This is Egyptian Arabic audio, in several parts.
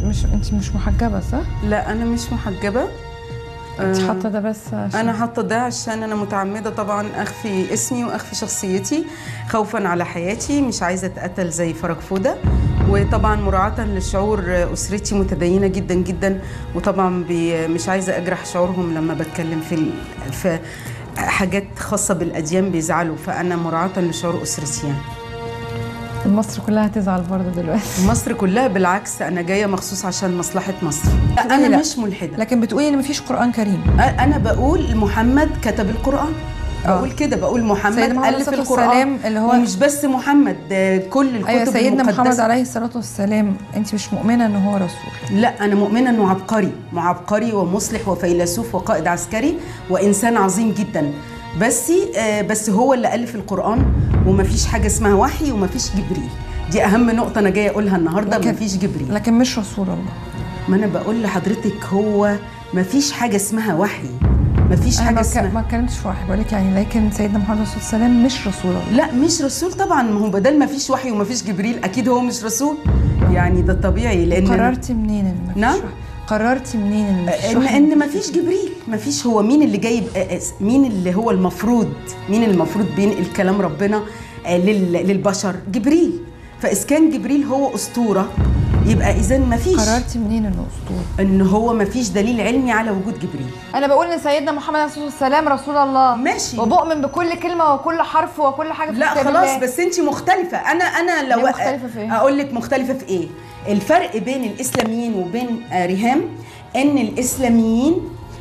مش انت مش محجبه صح؟ لا انا مش محجبه انت آه، حاطه ده بس عشان انا حاطه ده عشان انا متعمده طبعا اخفي اسمي واخفي شخصيتي خوفا على حياتي مش عايزه اتقتل زي فرج فوده وطبعا مراعاه لشعور اسرتي متدينه جدا جدا وطبعا بي مش عايزه اجرح شعورهم لما بتكلم في ال- في حاجات خاصه بالاديان بيزعلوا فانا مراعاه لشعور اسرتي يعني مصر كلها هتزعل برضه دلوقتي مصر كلها بالعكس انا جايه مخصوص عشان مصلحه مصر تقولي انا لا. مش ملحده لكن بتقولي ان مفيش قران كريم انا بقول محمد كتب القران آه. بقول كده بقول محمد سيدنا محمد الف عليه الصلاة القران والسلام اللي هو- ومش بس محمد ده كل الكتب ايوه سيدنا محمد المقدسة. عليه الصلاه والسلام انت مش مؤمنه ان هو رسول لا انا مؤمنه انه عبقري معبقري ومصلح وفيلسوف وقائد عسكري وانسان عظيم جدا بس آه بس هو اللي الف القران ومفيش حاجه اسمها وحي ومفيش جبريل دي اهم نقطه انا جايه اقولها النهارده لكن- مفيش جبريل لكن مش رسول الله ما انا بقول لحضرتك هو مفيش حاجه اسمها وحي مفيش انا حاجه ما اتك- اسمها ما اتكلمتش في واحد بقول لك يعني لكن سيدنا محمد عليه الصلاه والسلام مش رسول الله لا مش رسول طبعا ما هو بدل ما فيش وحي وما فيش جبريل اكيد هو مش رسول يعني ده طبيعي لان قررتي منين ان مفيش نعم؟ وحي؟ قررتي منين ان مفيش ان وحي؟ ان ما فيش جبريل ما فيش هو مين اللي جايب آه، آه، مين اللي هو المفروض مين اللي المفروض بينقل كلام ربنا آه، لل- للبشر جبريل فاذا كان جبريل هو اسطوره يبقى اذا ما فيش قررتي منين انه اسطوره ان هو ما فيش دليل علمي على وجود جبريل انا بقول ان سيدنا محمد عليه الصلاه والسلام رسول الله ماشي. وبؤمن بكل كلمه وكل حرف وكل حاجه في لا كتاب خلاص الله. بس انت مختلفة انا انا لو ليه مختلفة في ايه؟ اقول لك مختلفة في ايه؟ الفرق بين الاسلاميين وبين آه، ريهام ان الاسلاميين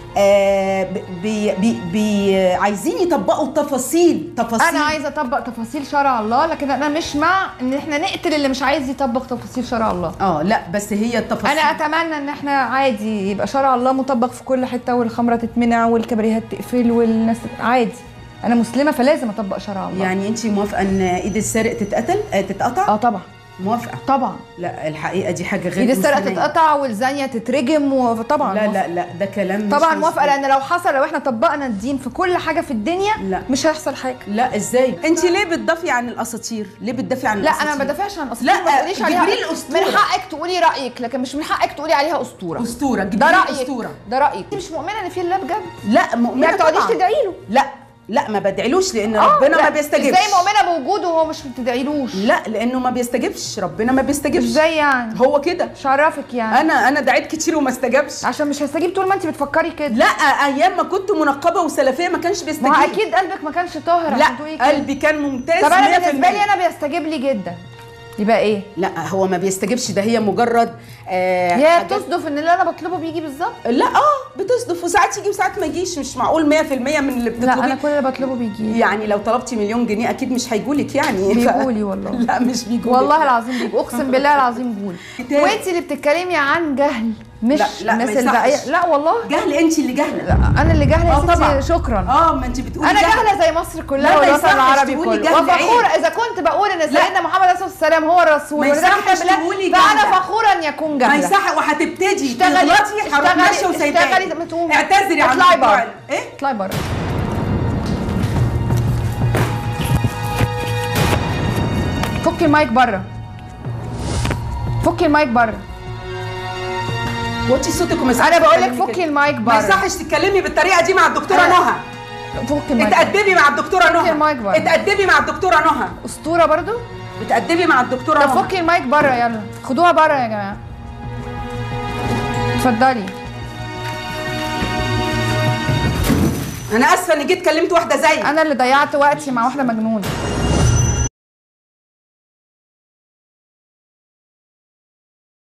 آه، بي بي بي عايزين يطبقوا تفاصيل تفاصيل انا عايزه اطبق تفاصيل شرع الله لكن انا مش مع ان احنا نقتل اللي مش عايز يطبق تفاصيل شرع الله اه لا بس هي التفاصيل انا اتمنى ان احنا عادي يبقى شرع الله مطبق في كل حته والخمره تتمنع والكبريهات تقفل والناس تت- عادي انا مسلمه فلازم اطبق شرع الله يعني انت موافقة ان ايد السارق تتقتل آه، تتقطع؟ اه طبعا موافقة طبعا لا الحقيقة دي حاجة غير ايد السرقه مسلمة. تتقطع والزانيه تترجم وطبعا لا موافقة. لا لا ده كلام مش طبعا موافقه مظبوط. لان لو حصل لو احنا طبقنا الدين في كل حاجه في الدنيا لا. مش هيحصل حاجه لا ازاي انت ليه بتدافعي عن الاساطير ليه بتدافعي عن لا الاساطير انا ما بدافعش عن اسطوره لا، ما تقوليش عليها جبريل أسطورة. من حقك تقولي رايك لكن مش من حقك تقولي عليها اسطوره اسطوره ده جبريل رايك اسطوره ده رايك انت مش مؤمنه ان في الله بجد لا مؤمنه يعني ما تقعديش طبعاً. تدعي له لا لا ما بدعيلوش لان آه، ربنا لا، ما بيستجبش ازاي مؤمنه بوجوده وهو مش بتدعيلوش لا لانه ما بيستجبش ربنا ما بيستجبش ازاي يعني هو كده مش عرفك يعني انا انا دعيت كتير وما استجابش عشان مش هستجيب طول ما انت بتفكري كده لا ايام ما كنت منقبه وسلفيه ما كانش بيستجيب ما هو اكيد قلبك ما كانش طاهر لا عشان تقولي كده قلبي كان ممتاز طب انا 100%. بالنسبه لي انا بيستجيب لي جدا يبقى ايه لا هو ما بيستجبش ده هي مجرد آه يا حاجات- تصدف ان اللي انا بطلبه بيجي بالظبط لا اه بتصدف وساعات يجي وساعات ما يجيش مش معقول 100% من اللي بتطلبيه لا انا كل اللي بطلبه بيجي يعني لو طلبتي مليون جنيه اكيد مش هيجولك يعني ف- بيجولي والله. لا مش بيجولك والله العظيم بيجي اقسم بالله العظيم بيقول كتاب. وانت اللي بتتكلمي عن جهل مش لا، لا، ما الناس يصحش. الباقيه لا والله جهل انت اللي جهله لا انا اللي جهله اه يا طبعا ستي شكرا اه ما انت بتقولي انا جهل. جهله زي مصر لا، كلها ما والوطن يصحش العربي تقولي كله جهل وفخوره عيب. اذا كنت بقول ان لا. سيدنا محمد عليه الصلاه والسلام هو الرسول ما وده يصحش كتاب الله، تقولي فانا جهلة. فخوره ان يكون ما جهله يصح وهتبتدي اشتغلي تغلطي هروح اشتغلي ماشيه وسايباكي اشتغلي زي ما تقومي اعتذري عن اطلعي الموضوع بره ايه اطلعي بره فكي المايك بره فكي المايك بره وطي صوتك وما يصحش انا بقول لك تتكلمي فكي كده. المايك ما بره يصحش تتكلمي بالطريقه دي مع الدكتوره أنا- نهى فكي المايك بره. اتأدبي مع الدكتوره نهى المايك بره. اتأدبي مع الدكتوره نهى اسطوره برضو اتأدبي مع الدكتوره طب نهى فكي المايك بره يلا خدوها بره يا جماعه اتفضلي انا اسفه اني جيت كلمت واحده زيك انا اللي ضيعت وقتي مع واحده مجنونه